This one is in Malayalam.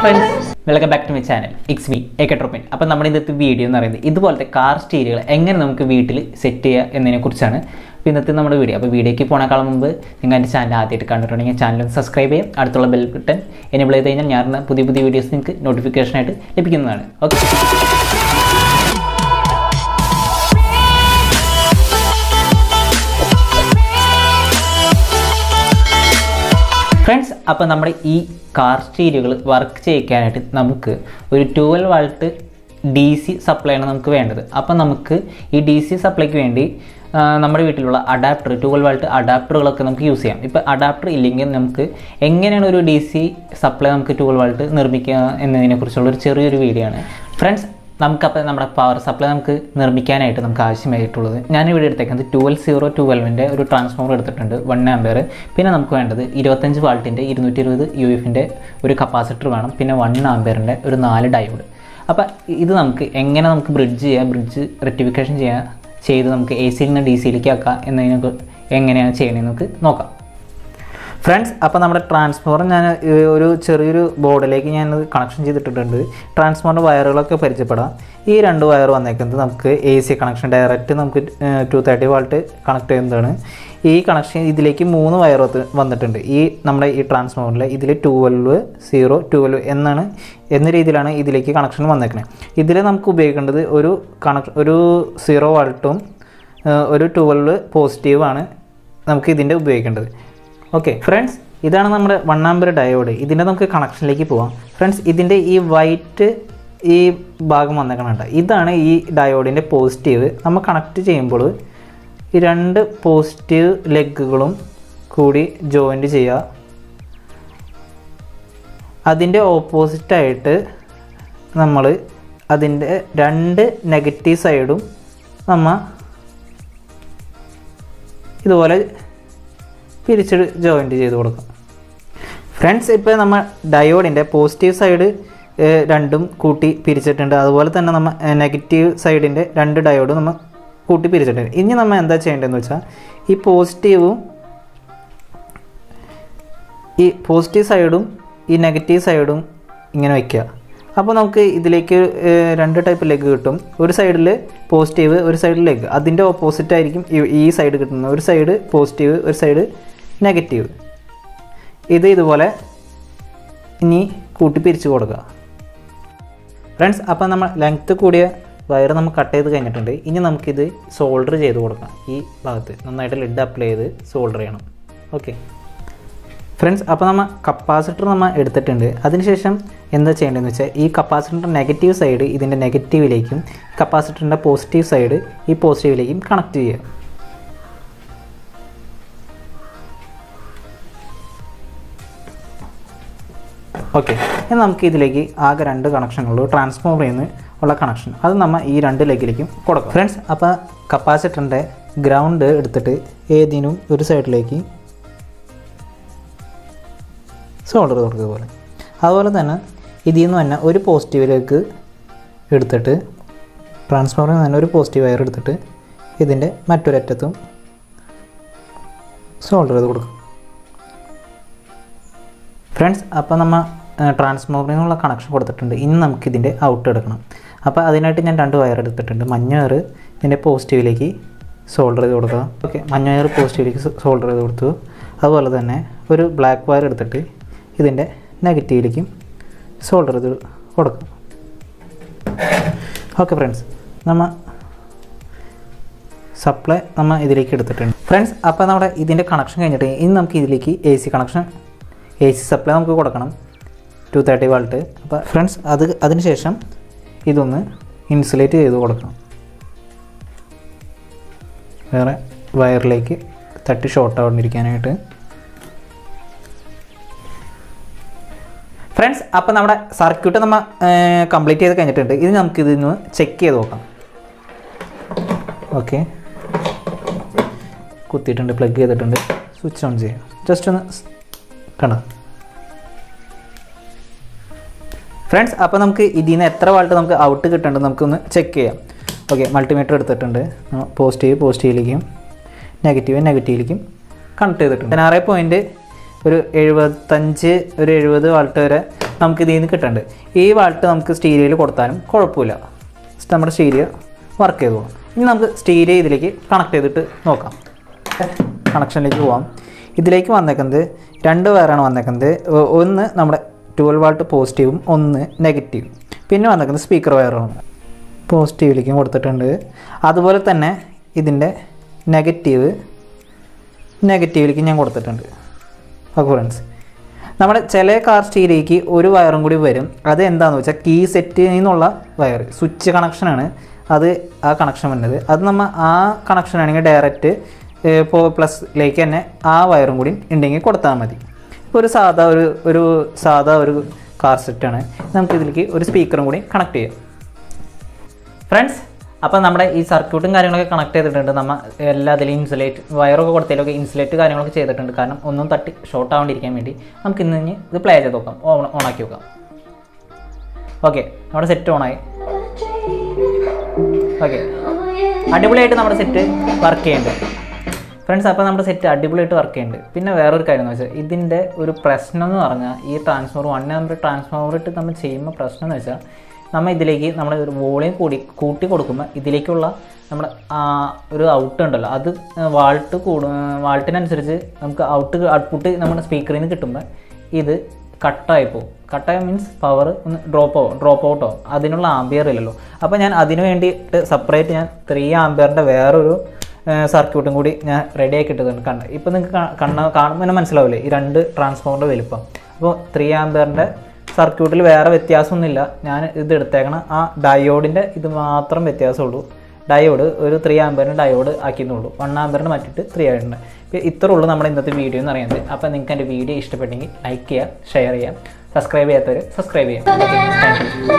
friends welcome back to my channel ഇക്സ് മീ എക്കട്രോപ്പിൻ അപ്പോൾ നമ്മുടെ ഇന്നത്തെ വീഡിയോ എന്ന് പറയുന്നത് ഇതുപോലത്തെ കാർ സ്റ്റീരിയകൾ എങ്ങനെ നമുക്ക് വീട്ടിൽ സെറ്റ് ചെയ്യുക എന്നതിനെ കുറിച്ചാണ് അപ്പോൾ ഇന്നത്തെ നമ്മുടെ വീഡിയോ അപ്പോൾ വീഡിയോയ്ക്ക് പോണേക്കാളും മുമ്പ് നിങ്ങൾ എൻ്റെ ചാനൽ ആദ്യമായിട്ട് കണ്ടിട്ടുണ്ടെങ്കിൽ ചാനൽ ഒന്ന് സബ്സ്ക്രൈബ് ചെയ്യും അടുത്തുള്ള ബെൽ ബട്ടൺ എനേബിൾ ചെയ്ത് കഴിഞ്ഞാൽ ഞാൻ പുതിയ പുതിയ വീഡിയോസ് നിങ്ങൾക്ക് നോട്ടിഫിക്കേഷനായിട്ട് ലഭിക്കുന്നതാണ് ഓക്കെ ഫ്രണ്ട്സ് അപ്പോൾ നമ്മുടെ ഈ കാർ സ്റ്റീരിയോകൾ വർക്ക് ചെയ്യിക്കാനായിട്ട് നമുക്ക് ഒരു ട്വൽവ് വാൾട്ട് ഡി സി സപ്ലൈ ആണ് നമുക്ക് വേണ്ടത് അപ്പോൾ നമുക്ക് ഈ ഡി സി സപ്ലൈക്ക് വേണ്ടി ആ, നമ്മുടെ വീട്ടിലുള്ള അഡാപ്റ്റർ ട്വൽവ് വാൾട്ട് അഡാപ്റ്ററുകളൊക്കെ നമുക്ക് യൂസ് ചെയ്യാം ഇപ്പോൾ അഡാപ്റ്റർ ഇല്ലെങ്കിൽ നമുക്ക് എങ്ങനെയാണ് ഒരു ഡി സി സപ്ലൈ നമുക്ക് ട്വൽവ് വാൾട്ട് നിർമ്മിക്കുക എന്നതിനെക്കുറിച്ചുള്ള ഒരു ചെറിയൊരു വീഡിയോ ആണ് ഫ്രണ്ട്സ് നമുക്കപ്പോൾ നമ്മുടെ പവർ സപ്ലൈ നമുക്ക് നിർമ്മിക്കാനായിട്ട് നമുക്ക് ആവശ്യമായിട്ടുള്ളത് ഞാൻ ഇവിടെ എടുത്തേക്കുന്നത് ട്വൽവ് സീറോ ട്വൽവിൻ്റെ ഒരു ട്രാൻസ്ഫോമർ എടുത്തിട്ടുണ്ട് വൺ ആംബിയർ പിന്നെ നമുക്ക് വേണ്ടത് ഇരുപത്തഞ്ച് വാൾട്ടിൻ്റെ ഇരുന്നൂറ്റി ഇരുപത് യു എഫിൻ്റെ ഒരു കപ്പാസിറ്റർ വേണം പിന്നെ വൺ ആംബിയറിൻ്റെ ഒരു നാല് ഡയോഡ് അപ്പോൾ ഇത് നമുക്ക് എങ്ങനെ നമുക്ക് ബ്രിഡ്ജ് ചെയ്യാം ബ്രിഡ്ജ് റെക്ടിഫിക്കേഷൻ ചെയ്യാൻ ചെയ്ത് നമുക്ക് എ സിയിൽ നിന്ന് ഡി സിയിലേക്ക് ആക്കാം എന്നതിനെ എങ്ങനെയാണ് ചെയ്യണമെന്ന് നമുക്ക് നോക്കാം ഫ്രണ്ട്സ് അപ്പോൾ നമ്മുടെ ട്രാൻസ്ഫോമർ ഞാൻ ഏ, ഒരു ചെറിയൊരു ബോർഡിലേക്ക് ഞാൻ കണക്ഷൻ ചെയ്തിട്ടിട്ടുണ്ട് ട്രാൻസ്ഫോമറിൻ്റെ വയറുകളൊക്കെ പരിചയപ്പെടാം ഈ രണ്ട് വയർ വന്നേക്കുന്നത് നമുക്ക് എ സി കണക്ഷൻ ഡയറക്റ്റ് നമുക്ക് ടു തേർട്ടി വാൾട്ട് കണക്ട് ചെയ്യുന്നതാണ് ഈ കണക്ഷൻ ഇതിലേക്ക് മൂന്ന് വയർ വന്നിട്ടുണ്ട് ഈ നമ്മുടെ ഈ ട്രാൻസ്ഫോമറിൽ ഇതിൽ ട്വൽവ് സീറോ ട്വൽവ് എന്നാണ് എന്ന രീതിയിലാണ് ഇതിലേക്ക് കണക്ഷൻ വന്നേക്കുന്നത് ഇതിൽ നമുക്ക് ഉപയോഗിക്കേണ്ടത് ഒരു കണക്ഷൻ ഒരു സീറോ വാൾട്ടും ഒരു ട്വൽവ് പോസിറ്റീവാണ് നമുക്ക് ഇതിൻ്റെ ഉപയോഗിക്കേണ്ടത് ഓക്കെ ഫ്രണ്ട്സ് ഇതാണ് നമ്മുടെ വൺ നമ്പർ ഡയോഡ് ഇതിൻ്റെ നമുക്ക് കണക്ഷനിലേക്ക് പോവാം ഫ്രണ്ട്സ് ഇതിൻ്റെ ഈ വൈറ്റ് ഈ ഭാഗം വന്നേക്കണുണ്ട് ഇതാണ് ഈ ഡയോഡിൻ്റെ പോസിറ്റീവ് നമ്മൾ കണക്ട് ചെയ്യുമ്പോൾ ഈ രണ്ട് പോസിറ്റീവ് ലെഗുകളും കൂടി ജോയിൻറ്റ് ചെയ്യുക അതിൻ്റെ ഓപ്പോസിറ്റായിട്ട് നമ്മൾ അതിൻ്റെ രണ്ട് നെഗറ്റീവ് സൈഡും നമ്മൾ ഇതുപോലെ പിരിച്ച് ജോയിൻറ്റ് ചെയ്ത് കൊടുക്കും ഫ്രണ്ട്സ് ഇപ്പോൾ നമ്മൾ ഡയോഡിൻ്റെ പോസിറ്റീവ് സൈഡ് രണ്ടും കൂട്ടി പിരിച്ചിട്ടുണ്ട് അതുപോലെ തന്നെ നമ്മൾ നെഗറ്റീവ് സൈഡിൻ്റെ രണ്ട് ഡയോഡും നമ്മൾ കൂട്ടി പിരിച്ചിട്ടുണ്ട് ഇനി നമ്മൾ എന്താ ചെയ്യേണ്ടതെന്ന് വെച്ചാൽ ഈ പോസിറ്റീവും ഈ പോസിറ്റീവ് സൈഡും ഈ നെഗറ്റീവ് സൈഡും ഇങ്ങനെ വയ്ക്കുക അപ്പോൾ നമുക്ക് ഇതിലേക്ക് ഏഹ്, രണ്ട് ടൈപ്പ് ലെഗ് കിട്ടും ഒരു സൈഡിൽ പോസിറ്റീവ് ഒരു സൈഡിൽ ലെഗ് അതിൻ്റെ ഓപ്പോസിറ്റ് ആയിരിക്കും ഈ- ഈ സൈഡ് കിട്ടുന്നത് ഒരു സൈഡ് പോസിറ്റീവ് ഒരു സൈഡ് നെഗറ്റീവ് ഇത് ഇതുപോലെ ഇനി കൂട്ടി പിരിച്ച് കൊടുക്കുക ഫ്രണ്ട്സ് അപ്പോൾ നമ്മൾ ലെങ്ത്ത് കൂടിയ വയർ നമ്മൾ കട്ട് ചെയ്ത് കഴിഞ്ഞിട്ടുണ്ട് ഇനി നമുക്കിത് സോൾഡർ ചെയ്ത് കൊടുക്കാം ഈ ഭാഗത്ത് നന്നായിട്ട് ലിഡ് അപ്ലൈ ചെയ്ത് സോൾഡർ ചെയ്യണം ഓക്കെ ഫ്രണ്ട്സ് അപ്പോൾ നമ്മൾ കപ്പാസിറ്റർ നമ്മൾ എടുത്തിട്ടുണ്ട് അതിനുശേഷം എന്താ ചെയ്യേണ്ടതെന്ന് വെച്ചാൽ ഈ കപ്പാസിറ്ററിൻ്റെ നെഗറ്റീവ് സൈഡ് ഇതിൻ്റെ നെഗറ്റീവിലേക്കും കപ്പാസിറ്ററിൻ്റെ പോസിറ്റീവ് സൈഡ് ഈ പോസിറ്റീവിലേക്കും കണക്ട് ചെയ്യുക ഓക്കെ ഇനി നമുക്ക് ഇതിലേക്ക് ആകെ രണ്ട് കണക്ഷനുള്ളൂ ട്രാൻസ്ഫോമറിൽ നിന്ന് ഉള്ള കണക്ഷൻ അത് നമ്മൾ ഈ രണ്ട് ലെഗിലേക്കും കൊടുക്കും ഫ്രണ്ട്സ് അപ്പോൾ കപ്പാസിറ്ററിൻ്റെ ഗ്രൗണ്ട് എടുത്തിട്ട് ഏതിനും ഒരു സൈഡിലേക്ക് സോൾഡർ കൊടുക്കുക പോലെ അതുപോലെ തന്നെ ഇതിൽ നിന്ന് തന്നെ ഒരു പോസിറ്റീവിലേക്ക് എടുത്തിട്ട് ട്രാൻസ്ഫോമറിൽ നിന്ന് തന്നെ ഒരു പോസിറ്റീവ് വയർ എടുത്തിട്ട് ഇതിൻ്റെ മറ്റൊരറ്റത്തും സോൾഡർ ചെയ്ത് കൊടുക്കും ഫ്രണ്ട്സ് അപ്പോൾ നമ്മൾ ട്രാൻസ്ഫോമറിൽ നിന്നുള്ള കണക്ഷൻ കൊടുത്തിട്ടുണ്ട് ഇനി നമുക്ക് ഇതിൻ്റെ ഔട്ട് എടുക്കണം അപ്പോൾ അതിനായിട്ട് ഞാൻ രണ്ട് വയർ എടുത്തിട്ടുണ്ട് മഞ്ഞ വയർ ഇതിൻ്റെ പോസിറ്റീവിലേക്ക് സോൾഡർ ചെയ്ത് കൊടുക്കുക ഓക്കെ മഞ്ഞ വയർ പോസിറ്റീവിലേക്ക് സോൾഡർ ചെയ്ത് കൊടുത്തു അതുപോലെ തന്നെ ഒരു ബ്ലാക്ക് വയർ എടുത്തിട്ട് ഇതിൻ്റെ നെഗറ്റീവിലേക്കും സോൾഡർ ചെയ്ത് കൊടുക്കുക ഓക്കെ ഫ്രണ്ട്സ് നമ്മൾ സപ്ലൈ നമ്മൾ ഇതിലേക്ക് എടുത്തിട്ടുണ്ട് ഫ്രണ്ട്സ് അപ്പോൾ നമ്മുടെ ഇതിൻ്റെ കണക്ഷൻ കഴിഞ്ഞിട്ട് ഇനി നമുക്ക് ഇതിലേക്ക് A C connection A C supply നമുക്ക് കൊടുക്കണം ടു തേർട്ടി വാൾട്ട് അപ്പോൾ ഫ്രണ്ട്സ് അത് അതിന് ശേഷം ഇതൊന്ന് ഇൻസുലേറ്റ് ചെയ്ത് കൊടുക്കണം വേറെ വയറിലേക്ക് തട്ടി ഷോർട്ട് ആവാണ്ടിരിക്കാനായിട്ട് ഫ്രണ്ട്സ് അപ്പോൾ നമ്മുടെ സർക്യൂട്ട് നമ്മൾ കംപ്ലീറ്റ് ചെയ്ത് കഴിഞ്ഞിട്ടുണ്ട് ഇത് നമുക്ക് ഇതിന്ന് ചെക്ക് ചെയ്ത് നോക്കാം ഓക്കെ കുത്തിയിട്ടുണ്ട് പ്ലഗ് ചെയ്തിട്ടുണ്ട് സ്വിച്ച് ഓൺ ചെയ്യാം ജസ്റ്റ് ഒന്ന് സ്- കണ്ടോ ഫ്രണ്ട്സ് അപ്പോൾ നമുക്ക് ഇതിൽ നിന്ന് എത്ര വാൾട്ട് നമുക്ക് ഔട്ട് കിട്ടുന്നുണ്ട് നമുക്കൊന്ന് ചെക്ക് ചെയ്യാം ഓക്കെ മൾട്ടിമീറ്റർ എടുത്തിട്ടുണ്ട് പോസിറ്റീവ് പോസിറ്റീവിലേക്കും നെഗറ്റീവ് നെഗറ്റീവിലേക്കും കണക്ട് ചെയ്തിട്ടുണ്ട് പതിനാറ് പോയിൻറ്റ് ഒരു എഴുപത്തഞ്ച് ഒരു എഴുപത് വാൾട്ട് വരെ നമുക്ക് ഇതിൽ നിന്ന് കിട്ടുന്നുണ്ട് ഈ വാൾട്ട് നമുക്ക് സ്റ്റീരിയോയിൽ കൊടുത്താലും കുഴപ്പമില്ല നമ്മുടെ സ്റ്റീരിയോ വർക്ക് ചെയ്തു പോകും ഇനി നമുക്ക് സ്റ്റീരിയോ ഇതിലേക്ക് കണക്ട് ചെയ്തിട്ട് നോക്കാം കണക്ഷനിലേക്ക് പോവാം ഇതിലേക്ക് വന്നേക്കുന്നത് രണ്ട് വയറാണ് വന്നേക്കുന്നത് ഒ- ഒന്ന് നമ്മുടെ ട്വൽവ് വാൾട്ട് പോസിറ്റീവും ഒന്ന് നെഗറ്റീവും പിന്നെ വന്നേക്കുന്നത് സ്പീക്കർ വയറാണ് പോസിറ്റീവിലേക്കും കൊടുത്തിട്ടുണ്ട് അതുപോലെ തന്നെ ഇതിൻ്റെ നെഗറ്റീവ് നെഗറ്റീവിലേക്ക് ഞാൻ കൊടുത്തിട്ടുണ്ട് ഓക്കെ ഫ്രണ്ട്സ് നമ്മുടെ ചില കാർ സ്റ്റീരിയോയ്ക്ക് ഒരു വയറും കൂടി വരും അത് എന്താണെന്ന് വെച്ചാൽ കീ സെറ്റിൽ നിന്നുള്ള വയർ സ്വിച്ച് കണക്ഷനാണ് അത് ആ കണക്ഷൻ വരുന്നത് അത് നമ്മൾ ആ കണക്ഷൻ ആണെങ്കിൽ ഡയറക്റ്റ് ഇപ്പോൾ പ്ലസിലേക്ക് തന്നെ ആ വയറും കൂടി ഉണ്ടെങ്കിൽ കൊടുത്താൽ മതി ഇപ്പോൾ ഒരു സാധാ ഒരു ഒരു സാധാ ഒരു കാർ സെറ്റാണ് നമുക്ക് ഇതിലേക്ക് ഒരു സ്പീക്കറും കൂടി കണക്ട് ചെയ്യാം ഫ്രണ്ട്സ് അപ്പോൾ നമ്മുടെ ഈ സർക്യൂട്ടും കാര്യങ്ങളൊക്കെ കണക്ട് ചെയ്തിട്ടുണ്ട് നമ്മൾ എല്ലാ അതിലും ഇൻസുലേറ്റ് വയറൊക്കെ കൊടുത്തതിലൊക്കെ ഇൻസുലേറ്റ് കാര്യങ്ങളൊക്കെ ചെയ്തിട്ടുണ്ട് കാരണം ഒന്നും തട്ടി ഷോർട്ട് ആവാണ്ടിരിക്കാൻ വേണ്ടി നമുക്ക് ഇന്ന് ഇനി ഇത് പ്ലേ ചെയ്ത് നോക്കാം ഓൺ ഓണാക്കി നോക്കാം ഓക്കെ നമ്മുടെ സെറ്റ് ഓണായി ഓക്കെ അടിപൊളിയായിട്ട് നമ്മുടെ സെറ്റ് വർക്ക് ചെയ്യുന്നുണ്ട് ഫ്രണ്ട്സ് അപ്പോൾ നമ്മുടെ സെറ്റ് അടിപൊളിയായിട്ട് വർക്ക് ചെയ്യുന്നുണ്ട് പിന്നെ വേറൊരു കാര്യം എന്ന് വെച്ചാൽ ഇതിൻ്റെ ഒരു പ്രശ്നം എന്ന് പറഞ്ഞാൽ ഈ ട്രാൻസ്ഫോർ വൺ നമ്പർ ട്രാൻസ്ഫോമർ ഇട്ട് നമ്മൾ ചെയ്യുമ്പോൾ പ്രശ്നം എന്ന് വെച്ചാൽ നമ്മൾ ഇതിലേക്ക് നമ്മൾ ഒരു വോളിയം കൂടി കൂട്ടി കൊടുക്കുമ്പോൾ ഇതിലേക്കുള്ള നമ്മുടെ ആ ഒരു ഔട്ട് ഉണ്ടല്ലോ അത് വാൾട്ട് കൂടും വാൾട്ടിനനുസരിച്ച് നമുക്ക് ഔട്ട് ഔട്ട്പുട്ട് നമ്മുടെ സ്പീക്കറിൽ നിന്ന് കിട്ടുമ്പോൾ ഇത് കട്ടായി പോകും കട്ടായി മീൻസ് പവർ ഒന്ന് ഡ്രോപ്പ് ആവും ഡ്രോപ്പ് ഔട്ട് ആവും അതിനുള്ള ആംബിയർ ഇല്ലല്ലോ അപ്പോൾ ഞാൻ അതിന് വേണ്ടിയിട്ട് സെപ്പറേറ്റ് ഞാൻ ത്രീ ആംബിയറിൻ്റെ വേറൊരു സർക്യൂട്ടും കൂടി ഞാൻ റെഡി ആക്കി ഇട്ടതുണ്ട് കണ്ട ഇപ്പോൾ നിങ്ങൾക്ക് കണ്ണ കാണുമ്പോൾ തന്നെ മനസ്സിലാവില്ലേ ഈ രണ്ട് ട്രാൻസ്ഫോമറിൻ്റെ വലിപ്പം അപ്പോൾ ത്രീ ആംബിയറിൻ്റെ സർക്യൂട്ടിൽ വേറെ വ്യത്യാസമൊന്നുമില്ല ഞാൻ ഇത് എടുത്തേക്കണ ആ ഡയോഡിൻ്റെ ഇത് മാത്രം വ്യത്യാസമുള്ളൂ ഡയോഡ് ഒരു ത്രീ ആമ്പറിന് ഡയോഡ് ആക്കിയെന്നുള്ളൂ വൺ ആമ്പറിന് മാറ്റിയിട്ട് ത്രീ ആയിട്ടുണ്ട് ഇപ്പോൾ ഇത്രേ ഉള്ളൂ നമ്മുടെ ഇന്നത്തെ വീഡിയോ എന്ന് പറയുന്നത് അപ്പോൾ നിങ്ങൾക്ക് എൻ്റെ വീഡിയോ ഇഷ്ടപ്പെട്ടെങ്കിൽ ലൈക്ക് ചെയ്യുക ഷെയർ ചെയ്യുക സബ്സ്ക്രൈബ് ചെയ്യാത്തവർ സബ്സ്ക്രൈബ് ചെയ്യാം താങ്ക് യു